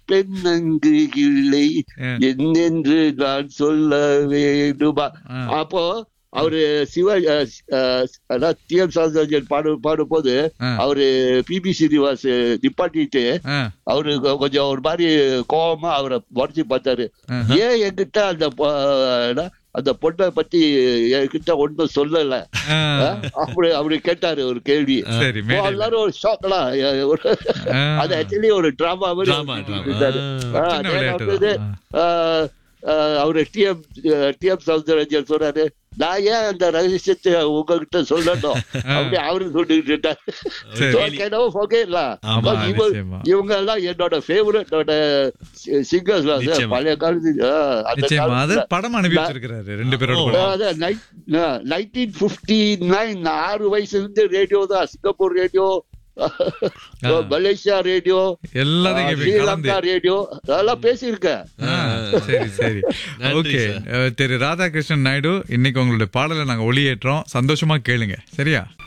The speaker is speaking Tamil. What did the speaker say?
பெண்ணங்கு இல்லை ஆ. என்னென்று நான் சொல்ல வேண்டுமா ஆ. அப்போ அவரு சிவ டி எம் சௌந்தரஜன் பாடு பாடும் போது ஆ. அவரு பிபி ஸ்ரீனிவாஸ் நிப்பாட்டிட்டு ஆ, அவரு கொ- கொஞ்சம் ஒரு மாதிரி கோவமா அவரை உடச்சி பார்த்தாரு ஆஹா. ஏன் என்கிட்ட அந்த பொ- என்ன, அந்த பொண்ணை பத்தி என்கிட்ட ஒண்ணும் சொல்லல ஆ. ஆ? அப்படி அப்படி கேட்டாரு ஒரு கேள்வி சரி ஓ, மேடையில. எல்லாரும் ஒரு ஷாக்லாம் ஆ. அது ஆக்சுவலி ஒரு டிராமா மாதிரி Drama, drama. இருந்தாரு. ஆ. ஆ, சின்ன அதே விளையாட்டு வந்து, தான். ஆ, ஆ, அவரு டிஎம் டிஎம் சௌந்தரராஜன் சொல்றாரு நான் ஏன் அந்த ரகசியத்தை உங்ககிட்ட சொல்லணும் அப்படி அவரு சொல்லிட்டு இருந்தாரு சரி. So, I can never forget lah. ஆமா, Because இவ- நிச்சயமா. இவங்க எல்லாம் என்னோட ஃபேவரட் சிங்கர்ஸ் நிச்சயமா. பழைய காலத்து ஆ, அந்த நிச்சயமா அது காலத்துல- படம் அனுப்பி வச்சிருக்கிறாரு ரெண்டு பேரோட ஓ. படம். நைன்டீன் பிப்டி நைன் ஆறு வயசுல இருந்து ரேடியோ தான் சிங்கப்பூர் ரேடியோ மலேசியா ரேடியோ எல்லாத்தையும் கேட்பீங்க, கலந்து ஸ்ரீலங்கா ரேடியோ அதெல்லாம் பேசியிருக்கேன் ஆ, சரி சரி நன்றி ஓகே சார். திரு ராதாகிருஷ்ணன் நாயுடு இன்னைக்கு உங்களுடைய பாடலை நாங்க ஒளியேற்றோம் சந்தோஷமா கேளுங்க சரியா